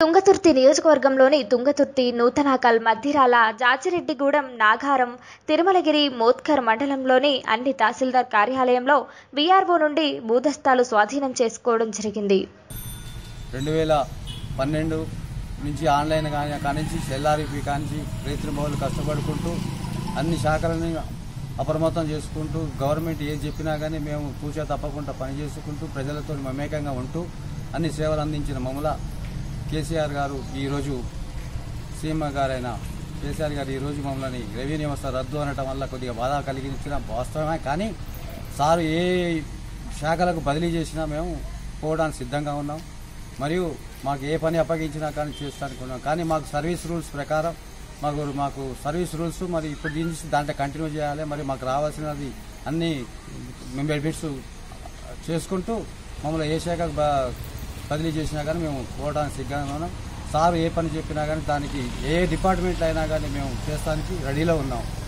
తుంగతుర్తి నియోజకవర్గంలోని తుంగతుర్తి నూతనాకల్ మద్దిరాల జాచిరెడ్డిగూడెం నాగారం తిరుమలగిరి మోత్కర్ మండలంలోని అన్ని తహసీల్దార్ కార్యాలయంలో వీఆర్ఓ నుండి భూదస్తాలు స్వాధీనం చేసుకోవడం జరిగింది రెండు వేల పన్నెండు నుంచి ఆన్లైన్ కానీ కానించి ఎల్ఆర్ఈపీ కానించి రైతుల మొదలు కష్టపడుకుంటూ అన్ని శాఖలని అప్రమత్తం చేసుకుంటూ గవర్నమెంట్ ఏది చెప్పినా కానీ మేము కూర్చో తప్పకుండా పని చేసుకుంటూ ప్రజలతో మమేకంగా ఉంటూ అన్ని సేవలు అందించిన మమ్మల కేసీఆర్ గారు ఈరోజు సీఎం గారైన కేసీఆర్ గారు ఈరోజు మమ్మల్ని రెవెన్యూ వ్యవస్థ రద్దు అనటం వల్ల కొద్దిగా బాధ కలిగించిన వాస్తవమే కానీ సారు ఏ శాఖలకు బదిలీ చేసినా మేము పోవడానికి సిద్ధంగా ఉన్నాం మరియు మాకు ఏ పని అప్పగించినా కానీ చేస్తానికి ఉన్నాం కానీ మాకు సర్వీస్ రూల్స్ ప్రకారం మాకు మాకు సర్వీస్ రూల్స్ మరి ఇప్పుడు దీని నుంచి దాంట్లో కంటిన్యూ చేయాలి మరి మాకు రావాల్సినది అన్ని బెనిఫిట్స్ చేసుకుంటూ మమ్మల్ని ఏ శాఖకు బ- బదిలీ చేసినా కానీ మేము పోవడానికి సిద్ధంగా ఉన్నాం సార్ ఏ పని చెప్పినా కానీ దానికి ఏ డిపార్ట్మెంట్లో అయినా కానీ మేము చేస్తానికి రెడీలో ఉన్నాం